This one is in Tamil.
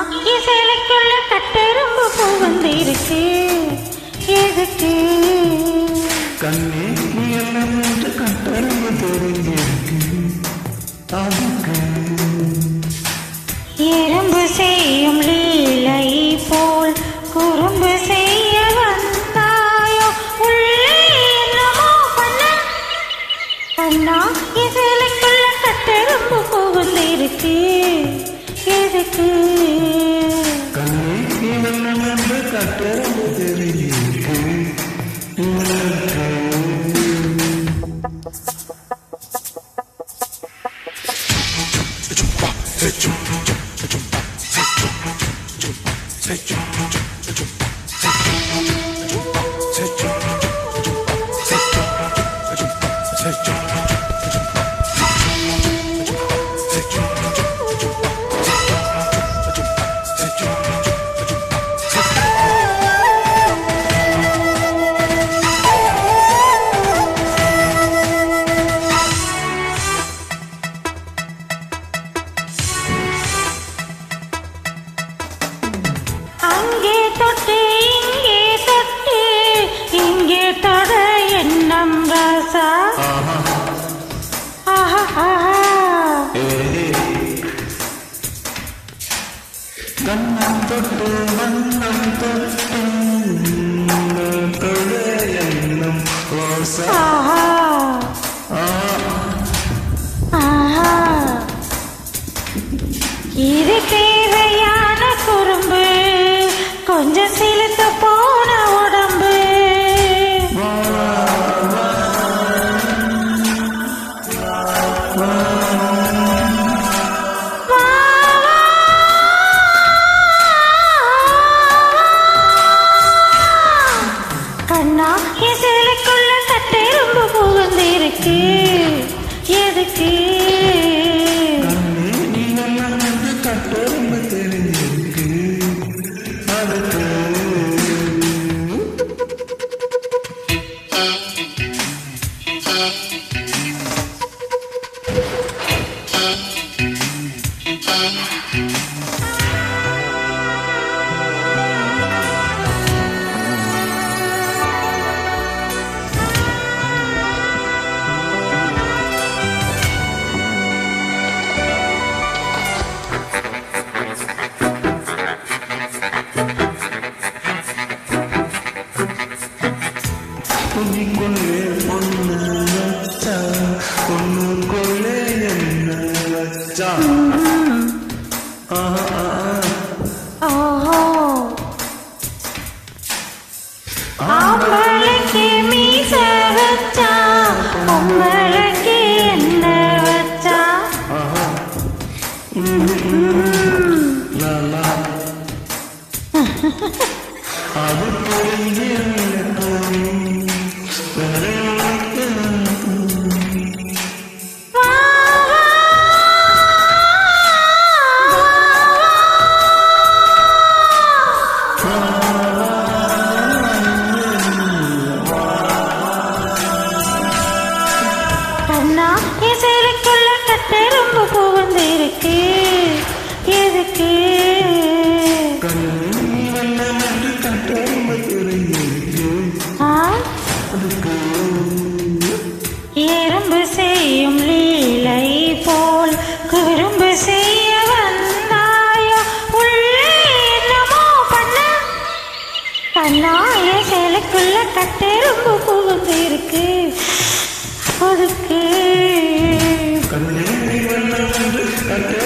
இசைக்குள்ள கட்டெரும்பு புகுந்திருக்கு எதுக்கு கண்ணே நீ எல்லாம் என்று கட்டரம்பு தெரிஞ்சிருக்கு அதுக்கு எறும்பு செய்யும் லீலை போல் குறும்பு செய்ய வந்தாயோ உள்ளே என்னமோ பண்ண கண்ணா இசைக்குள்ள கட்டெரும்பு புகுந்திருக்கு எதுக்கு கண்ணே நீ எல்லாம் என்று கட்டரம்பு தெரிஞ்சிருக்கு அங்கே தொட்டு இங்கே தொட்டு இங்கே தொட எண்ணம் ராசா ஆஹா ஆஹா ஆஹா. கண்ணம் தொட்டு வண்ணம் தொட்டு தொட எண்ணம் ரோசா ஆஹா ஆஹா. இது தேவையான குறும்பு கொஞ்சம் சிலுத்து போன உடம்பு வா, வா. கண்ணா இசைக்குள்ள கட்டெரும்பு புகுந்திருக்கு எதுக்கு கண்ணே நீ எல்லாம் என்று கட்டரம்பு தெரிஞ்சிருக்கு அதுக்கு துணிக்குள்ளே பொண்ணு வச்சா பொண்ணுக்குள்ளே என்ன வச்சா ஆஹா, ஆஹா. ஓஹோ ஆம்பளைக்கு மீச வச்சா பொம்பளைக்கு என்ன வச்சா லா, லா. அது தெரிஞ்சிருக்கும் வேற உனக்கு வா, வா. கண்ணா இசைக்குள்ள கட்டெரும்பு புகுந்திருக்கு எதுக்கு கண்ணு நீ வெள்ளம் என்று கட்டரம்பு தெரிஞ்சிருக்கு ஆ? அதுக்கு எறும்பு செய்யும் லீலை போல் குறும்பு செய்ய வந்தாயோ உள்ளே என்னமோ பண்ண கண்ணாய சேலைக்குள்ள கட்டெரும்பு புகுந்திருக்கு அதுக்கு கண்ணே நீ வெள்ளம் என்று கட்டரம்பு